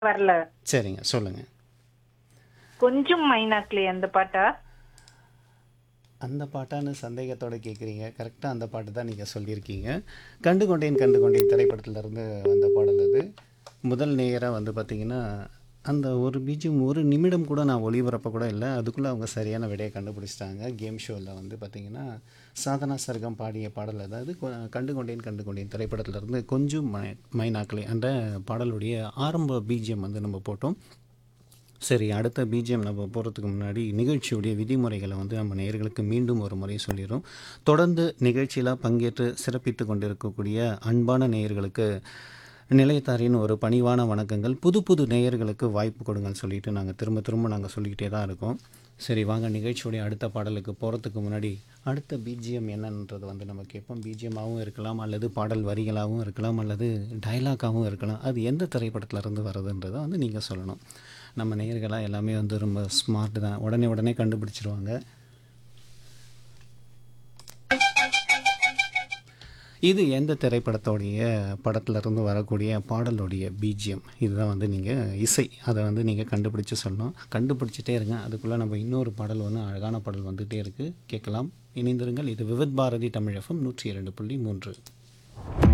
வரல சரிங்க சொல்லுங்கள் கொஞ்சம் மைனாக்லி அந்த பாட்டா அந்த பாட்டான்னு சந்தேகத்தோட கேட்குறீங்க கரெக்டாக அந்த பாட்டு தான் நீங்கள் சொல்லியிருக்கீங்க கண்டு கொண்டேன் கண்டு கொண்டேன் திரைப்படத்திலிருந்து வந்த பாடல் அது முதல் நேயராக வந்து பார்த்திங்கன்னா அந்த ஒரு பீஜம் ஒரு நிமிடம் கூட நான் ஒளிபரப்ப கூட இல்லை அதுக்குள்ளே அவங்க சரியான விடையை கண்டுபிடிச்சிட்டாங்க கேம் ஷோவில் வந்து பார்த்திங்கன்னா சாதனா சர்க்கம் பாடிய பாடல் அதாவது கொ- கண்டு கொண்டேன் கண்டு கொண்டேன் திரைப்படத்திலிருந்து கொஞ்சம் மை மைனாக்களே அந்த பாடலுடைய ஆரம்ப பீஜியம் வந்து நம்ம போட்டோம் சரி அடுத்த பிஜிஎம் நம்ம போகிறதுக்கு முன்னாடி நிகழ்ச்சியுடைய விதிமுறைகளை வந்து நம்ம நேயர்களுக்கு மீண்டும் ஒரு முறை சொல்லிடுறோம் தொடர்ந்து நிகழ்ச்சியில் பங்கேற்று சிறப்பித்து கொண்டிருக்கக்கூடிய அன்பான நேயர்களுக்கு நிலையத்தாரின் ஒரு பணிவான வணக்கங்கள் புது புது நேயர்களுக்கு வாய்ப்பு கொடுங்கன்னு சொல்லிட்டு நாங்கள் திரும்ப திரும்ப நாங்கள் சொல்லிக்கிட்டே தான் இருக்கோம் சரி வாங்க நிகழ்ச்சியுடைய அடுத்த பாடலுக்கு போகிறதுக்கு முன்னாடி அடுத்த பிஜிஎம் என்னன்றது வந்து நம்ம கேட்போம் பிஜிஎம்மாகவும் இருக்கலாம் அல்லது பாடல் வரிகளாகவும் இருக்கலாம் அல்லது டைலாக்காகவும் இருக்கலாம் அது எந்த திரைப்படத்துல இருந்து வருதுன்றதை வந்து நீங்கள் சொல்லணும் நம்ம நேயர்களாக எல்லாமே வந்து ரொம்ப ஸ்மார்ட் தான் உடனே உடனே கண்டுபிடிச்சிருவாங்க இது எந்த திரைப்படத்தோடைய படத்துல இருந்து வரக்கூடிய பாடலுடைய பிஜிஎம் இதுதான் வந்து நீங்கள் இசை அதை வந்து நீங்கள் கண்டுபிடிச்சு சொல்லணும் கண்டுபிடிச்சிட்டே இருங்க அதுக்குள்ளே நம்ம இன்னொரு பாடல் வந்து அழகான பாடல் வந்துகிட்டே இருக்குது கேட்கலாம் இணைந்திருங்கள் இது விவித் பாரதி தமிழ் எஃப்எம் நூற்றி இரண்டு புள்ளி மூன்று